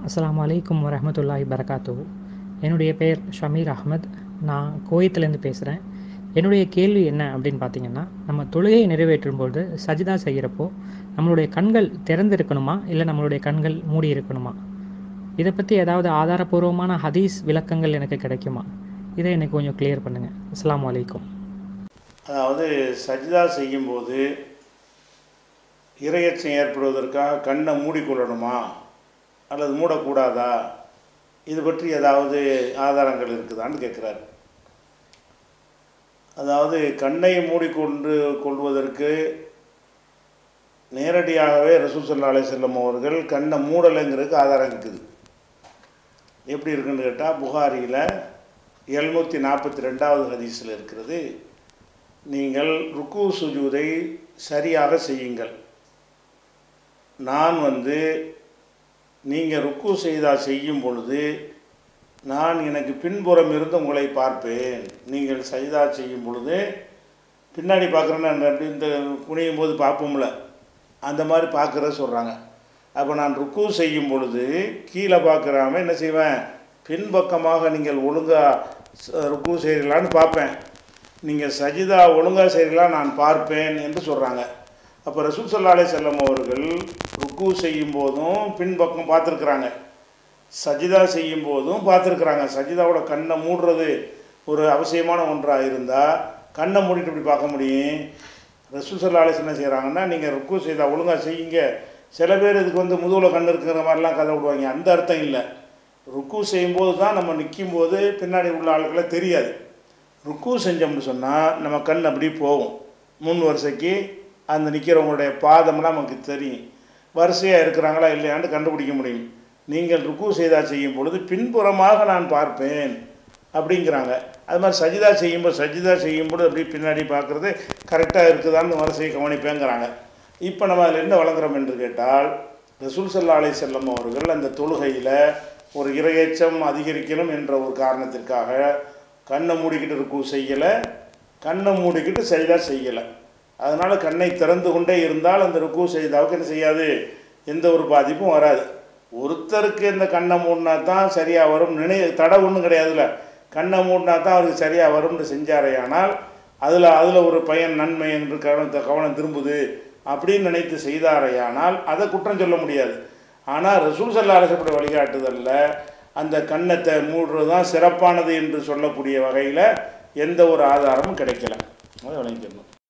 அஸ்ஸலாமு அலைக்கும் வரஹ்மத்துல்லாஹி பரகாத்து என்னுடைய பெயர் ஷமீர் அஹ்மத் நான் கோயத்துலேருந்து பேசுகிறேன் என்னுடைய கேள்வி என்ன அப்படின்னு பார்த்தீங்கன்னா நம்ம தொழுகையை நிறைவேற்றும் பொழுது சஜிதா செய்கிறப்போ நம்மளுடைய கண்கள் திறந்திருக்கணுமா இல்லை நம்மளுடைய கண்கள் மூடி இருக்கணுமா இதை பற்றி ஏதாவது ஆதாரபூர்வமான ஹதீஸ் விளக்கங்கள் எனக்கு கிடைக்குமா இதை எனக்கு கொஞ்சம் கிளியர் பண்ணுங்கள் அஸ்ஸலாமு அலைக்கும் அதாவது சஜிதா செய்யும்போது இரையச்சம் ஏற்படுவதற்காக கண்ணை மூடிக்கொள்ளணுமா அல்லது மூடக்கூடாதா இது பற்றி ஏதாவது ஆதாரங்கள் இருக்குதான்னு கேட்குறாரு அதாவது கண்ணை மூடிக்கொண்டு கொள்வதற்கு நேரடியாகவே ரசூல் சல்லா அலைஹி செல்லம் அவர்கள் கண்ணை மூடலைங்கிறதுக்கு ஆதாரம் இருக்குது எப்படி இருக்குன்னு கேட்டால் புகாரியில் எழுநூற்றி நாற்பத்தி ரெண்டாவது ஹதீஸில் இருக்கிறது நீங்கள் ருக்கு சுஜூதை சரியாக செய்யுங்கள் நான் வந்து நீங்கள் ருக்கு செய்தால் செய்யும் பொழுது நான் எனக்கு பின்புறம் இருந்து உங்களை பார்ப்பேன் நீங்கள் சஜிதா செய்யும் பொழுது பின்னாடி பார்க்குறேன்னு அப்படி இந்த குனியும் போது பார்ப்போம்ல அந்த மாதிரி பார்க்குறத சொல்கிறாங்க அப்போ நான் ருக்கு செய்யும் பொழுது கீழே பார்க்குறாம என்ன செய்வேன் பின்பக்கமாக நீங்கள் ஒழுங்காக ருக்கு செய்கிறீங்களான்னு பார்ப்பேன் நீங்கள் சஜிதா ஒழுங்காக செய்கிறீங்களா நான் பார்ப்பேன் என்று சொல்கிறாங்க அப்போ ரசூல் சல்லா அலைஹி செல்லம் அவர்கள் ருக்கு செய்யும் போதும் பின்பக்கம் பார்த்துருக்குறாங்க சஜிதா செய்யும் போதும் பார்த்துருக்குறாங்க சஜிதாவோட கண்ணை மூடுறது ஒரு அவசியமான ஒன்றாக இருந்தால் கண்ணை மூடிட்டு இப்படி பார்க்க முடியும் ரசூல் சல்லா அலிஸ் என்ன செய்கிறாங்கன்னா நீங்கள் ருக்கு செய்தா ஒழுங்காக செய்யுங்க சில பேர் இதுக்கு வந்து முதுகில் கண் இருக்கிற மாதிரிலாம் கதை விடுவாங்க அந்த அர்த்தம் இல்லை ருக்கு செய்யும்போது தான் நம்ம நிற்கும் போது பின்னாடி உள்ள ஆளுக்களை தெரியாது ருக்கு செஞ்சோம்னு சொன்னால் நம்ம கண் அப்படி போகும் முன் வரிசைக்கு அந்த நிற்கிறவங்களுடைய பாதம்லாம் நமக்கு தெரியும் வரிசையாக இருக்கிறாங்களா இல்லையான்னு கண்டுபிடிக்க முடியும் நீங்கள் ருக்கு செய்தா செய்யும் பொழுது பின்புறமாக நான் பார்ப்பேன் அப்படிங்கிறாங்க அது மாதிரி சஜிதா செய்யும்போது சஜிதா செய்யும்போது அப்படி பின்னாடி பார்க்குறது கரெக்டாக இருக்குதான்னு வரிசையை கவனிப்பேங்கிறாங்க இப்போ நம்ம அதில் என்ன வழங்குறோம் என்று கேட்டால் ரசூல் சல்லா அலை செல்லம் அவர்கள் அந்த தொழுகையில் ஒரு இரையச்சம் அதிகரிக்கணும் என்ற ஒரு காரணத்திற்காக கண்ணை மூடிக்கிட்டு ருக்கு செய்யலை கண்ணை மூடிக்கிட்டு சஜிதா செய்யலை அதனால் கண்ணை திறந்து கொண்டே இருந்தால் அந்த ருக்கு செய்தாவுக்கு என்ன செய்யாது எந்த ஒரு பாதிப்பும் வராது ஒருத்தருக்கு இந்த கண்ணை மூடினா தான் சரியாக வரும் நினை தடை ஒன்றும் கிடையாதுல்ல கண்ணை மூடினா தான் அவருக்கு சரியாக வரும்னு செஞ்சாரையானால் அதில் அதில் ஒரு பயன் நன்மை என்று கவனத்தை கவனம் திரும்புது அப்படின்னு நினைத்து செய்தாரையானால் அதை குற்றம் சொல்ல முடியாது ஆனால் ரசூல் சல்லா அரசப்பட வழிகாட்டுதலில் அந்த கண்ணத்தை மூடுறது தான் சிறப்பானது என்று சொல்லக்கூடிய வகையில் எந்த ஒரு ஆதாரமும் கிடைக்கல அதை வழங்கிக்கணும்